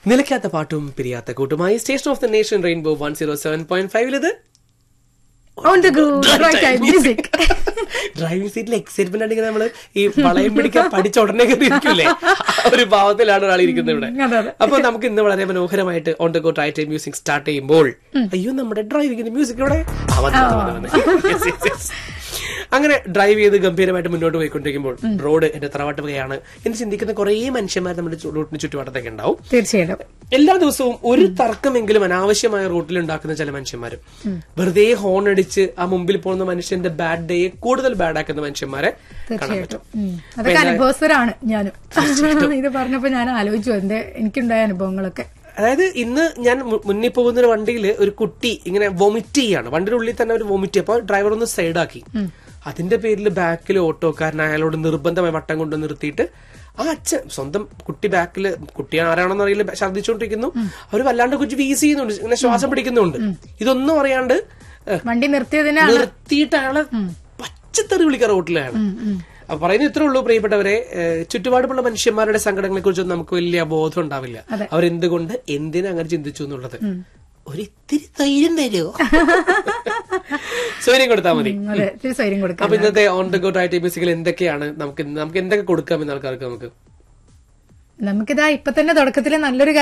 നിലയ്ക്കാത്ത പാട്ടും പിരിയാത്ത കൂട്ടുമായി station of the nation Rainbow one zero seven point ഫൈവിലത് On the go, right time, music. Driving സീറ്റിൽ എക്സൈറ്റ്മെന്റ് ആണെങ്കിൽ നമ്മള് ഈ വളയം പിടിക്കാൻ പഠിച്ച ഉടനെ ഇരിക്കൂലേ ആ ഒരു ഭാവത്തിലാണ് ഒരാൾ ഇരിക്കുന്നത് ഇവിടെ അതെ, അതെ. അപ്പൊ നമുക്ക് ഇന്ന് വളരെ മനോഹരമായിട്ട് ഓൺ ദ ഗോ ട്രൈ ടൈം മ്യൂസിക് സ്റ്റാർട്ട് ചെയ്യുമ്പോൾ അയ്യോ നമ്മുടെ ഡ്രൈവിംഗിന്റെ മ്യൂസിക് ഇവിടെ ആ, വന്നു, വന്നു, വന്നു, വന്നു. Yes, yes, yes. അങ്ങനെ ഡ്രൈവ് ചെയ്ത് ഗംഭീരമായിട്ട് മുന്നോട്ട് പോയിക്കൊണ്ടിരിക്കുമ്പോൾ റോഡ് എന്റെ തറവാട്ട് വകയാണ് എന്ന് ചിന്തിക്കുന്ന കുറേ മനുഷ്യന്മാർ നമ്മുടെ ചു- റോഡിന് ചുറ്റുവട്ടത്തൊക്കെ ഉണ്ടാവും തീർച്ചയായിട്ടും എല്ലാ ദിവസവും ഒരു തർക്കമെങ്കിലും അനാവശ്യമായ റൂട്ടിൽ ഉണ്ടാക്കുന്ന ചില മനുഷ്യന്മാരും വെറുതെ ഹോൺ അടിച്ച് ആ മുമ്പിൽ പോകുന്ന മനുഷ്യന്റെ ബാഡ് ഡേയെ കൂടുതൽ ബാഡ് ആക്കുന്ന മനുഷ്യന്മാരെ കാണാൻ തീർച്ചയായിട്ടും പറ്റും ഉം. അതൊക്കെ അനുഭവസ്ഥരാണ് ഞാനും ഇത് പറഞ്ഞപ്പോ ഞാൻ ആലോചിച്ചു എന്റെ എനിക്കുണ്ടായ അനുഭവങ്ങളൊക്കെ അതായത് ഇന്ന് ഞാൻ മു- മുന്നിൽ പോകുന്ന ഒരു വണ്ടിയിൽ ഒരു കുട്ടി ഇങ്ങനെ വൊമിറ്റ് ചെയ്യാണ് വണ്ടിയുടെ ഉള്ളിൽ തന്നെ ഒരു വൊമിറ്റ് അപ്പോൾ ഡ്രൈവർ ഒന്ന് സൈഡാക്കി അതിന്റെ പേരിൽ ബാക്കിൽ ഓട്ടോക്കാരൻ അയാളോട് നിർബന്ധമായി വട്ടം കൊണ്ട് നിർത്തിയിട്ട് ആ അച്ഛൻ സ്വന്തം കുട്ടി ബാക്കിൽ കുട്ടി ആരാണെന്ന് അറിയില്ല ഛർദ്ദിച്ചുകൊണ്ടിരിക്കുന്നു അവർ വല്ലാണ്ട് കുറിച്ച് വീസ് ചെയ്യുന്നുണ്ട് ഇങ്ങനെ ശ്വാസം പിടിക്കുന്നുണ്ട് ഇതൊന്നും അറിയാണ്ട് ഏഹ്, വണ്ടി നിർത്തിയതിനാണ് നിർത്തിയിട്ട് അയാളെ പച്ചത്തെറി വിളിക്കുക റോട്ടിലാണ് അപ്പൊ പറയുന്നത് ഇത്രേ ഉള്ളൂ പ്രിയപ്പെട്ടവരെ ഏഹ്, ചുറ്റുപാടുമുള്ള മനുഷ്യന്മാരുടെ സങ്കടങ്ങളെ കുറിച്ചൊന്നും നമുക്ക് വലിയ ബോധം ഉണ്ടാവില്ല അവരെന്തുകൊണ്ട് എന്തിനാ അങ്ങനെ ചിന്തിച്ചു എന്നുള്ളത് ഒരു ഇത്തിരി ധൈര്യം തരുമോ സൗകര്യം കൊടുത്താൽ മതി ഉം, അതെ ഇത്തിരി സ്വൈര്യം കൊടുക്കാം അപ്പൊ ഇന്നത്തെ ഓൺ ദ ഗോ ടൈറ്റ് മ്യൂസിക്കിൽ എന്തൊക്കെയാണ് നമുക്ക് നമുക്ക് എന്തൊക്കെ കൊടുക്കാം എന്ന ആൾക്കാർക്ക് നമുക്ക് നമുക്കിതാ ഇപ്പൊ തന്നെ തുടക്കത്തിൽ നല്ലൊരു